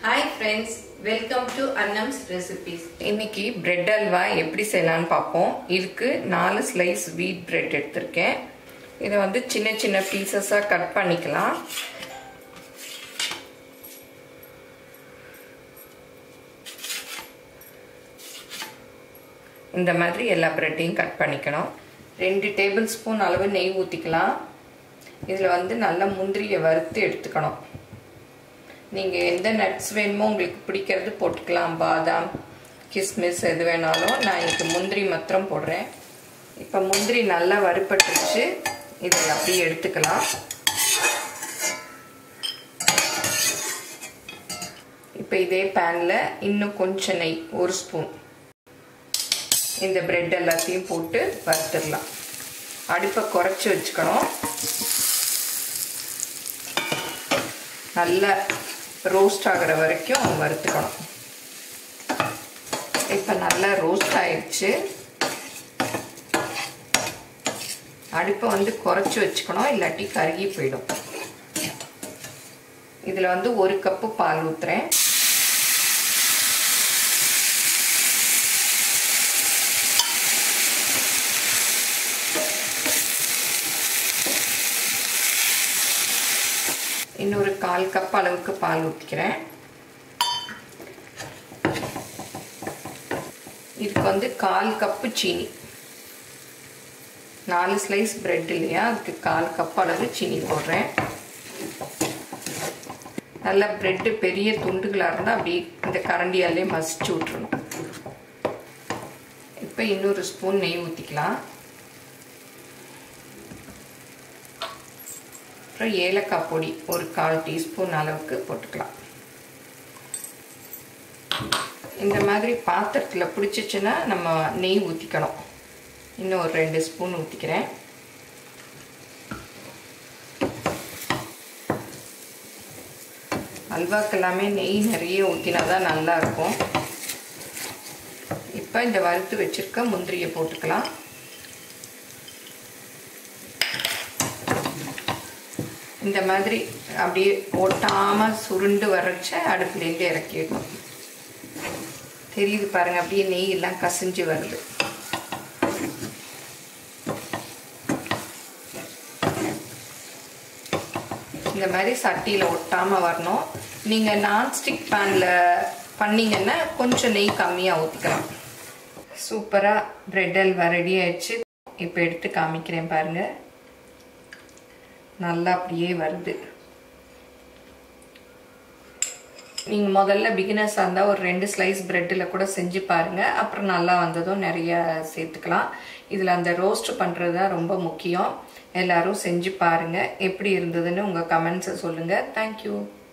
hi friends welcome to Annam's recipes இன்னைக்கு bread halwa எப்படி செய்யலாம்னு பார்ப்போம் இதுக்கு நாலு ஸ்லைஸ் வீட் பிரெட் எடுத்திருக்கேன் இதை வந்து சின்ன சின்ன பீசஸாக கட் பண்ணிக்கலாம் இந்த மாதிரி எல்லா பிரெட்டையும் கட் பண்ணிக்கணும் ரெண்டு டேபிள் ஸ்பூன் அளவு நெய் ஊற்றிக்கலாம் இதில் வந்து நல்லா முந்திரியை வறுத்து எடுத்துக்கணும் நீங்கள் எந்த நட்ஸ் வேணுமோ உங்களுக்கு பிடிக்கிறது போட்டுக்கலாம் பாதாம் கிஸ்மிஸ் எது வேணாலும் நான் இன்னைக்கு முந்திரி மாத்திரம் போடுறேன் இப்போ முந்திரி நல்லா வறுப்பட்டுருச்சு இதில் அப்படியே எடுத்துக்கலாம் இப்போ இதே பேனில் இன்னும் கொஞ்சம் நெய் ஒரு ஸ்பூன் இந்த பிரெட் எல்லாத்தையும் போட்டு வறுத்துடலாம் அடுப்பை குறைச்சி வச்சுக்கணும் நல்லா ரோஸ்ட் ஆகிற வரைக்கும் வறுத்துக்கணும் இப்போ நல்லா ரோஸ்ட் ஆயிடுச்சு அடுப்பை வந்து குறைச்சி வச்சுக்கணும் இல்லாட்டி கருகி போயிடும் இதில் வந்து ஒரு கப்பு பால் ஊற்றுறேன் இன்னொரு கால் கப் அளவுக்கு பால் ஊற்றிக்கிறேன் இதுக்கு வந்து கால் கப்பு சீனி நாலு ஸ்லைஸ் பிரெட் இல்லையா அதுக்கு கால் கப் அளவு சீனி போடுறேன் நல்லா பிரெட்டு பெரிய துண்டுகளாக இருந்தால் அப்படி இந்த கரண்டியாலே மசிச்சு விட்றணும் இப்போ இன்னொரு ஸ்பூன் நெய் ஊற்றிக்கலாம் அப்புறம் ஏலக்காய் பொடி ஒரு கால் டீஸ்பூன் அளவுக்கு போட்டுக்கலாம் இந்த மாதிரி பாத்திரத்தில் பிடிச்சிச்சுன்னா நம்ம நெய் ஊற்றிக்கணும் இன்னும் ஒரு ரெண்டு ஸ்பூன் ஊற்றிக்கிறேன் அல்வாக்கு எல்லாமே நெய் நிறைய ஊற்றினா தான் நல்லாயிருக்கும் இப்போ இந்த வறுத்து வச்சுருக்க முந்திரியை போட்டுக்கலாம் இந்த மாதிரி அப்படியே ஒட்டாமல் சுருண்டு வரைச்ச அடுப்புலேருந்து இறக்கிடணும் தெரியுது பாருங்கள் அப்படியே நெய் எல்லாம் கசிஞ்சு வருது இந்த மாதிரி சட்டியில் ஒட்டாமல் வரணும் நீங்கள் நான்ஸ்டிக் பேனில் பண்ணிங்கன்னா கொஞ்சம் நெய் கம்மியாக ஊற்றிக்கலாம் சூப்பராக பிரெட் அல்வா ரெடி ஆயிடுச்சு இப்போ எடுத்து காமிக்கிறேன் பாருங்கள் நல்லா அப்படியே வருது நீங்கள் முதல்ல பிகினர்ஸாக இருந்தால் ஒரு ரெண்டு ஸ்லைஸ் ப்ரெட்டில் கூட செஞ்சு பாருங்கள் அப்புறம் நல்லா வந்ததும் நிறைய சேர்த்துக்கலாம் இதில் அந்த ரோஸ்ட் பண்ணுறது தான் ரொம்ப முக்கியம் எல்லோரும் செஞ்சு பாருங்கள் எப்படி இருந்ததுன்னு உங்கள் கமெண்ட்ஸை சொல்லுங்கள் தேங்க்யூ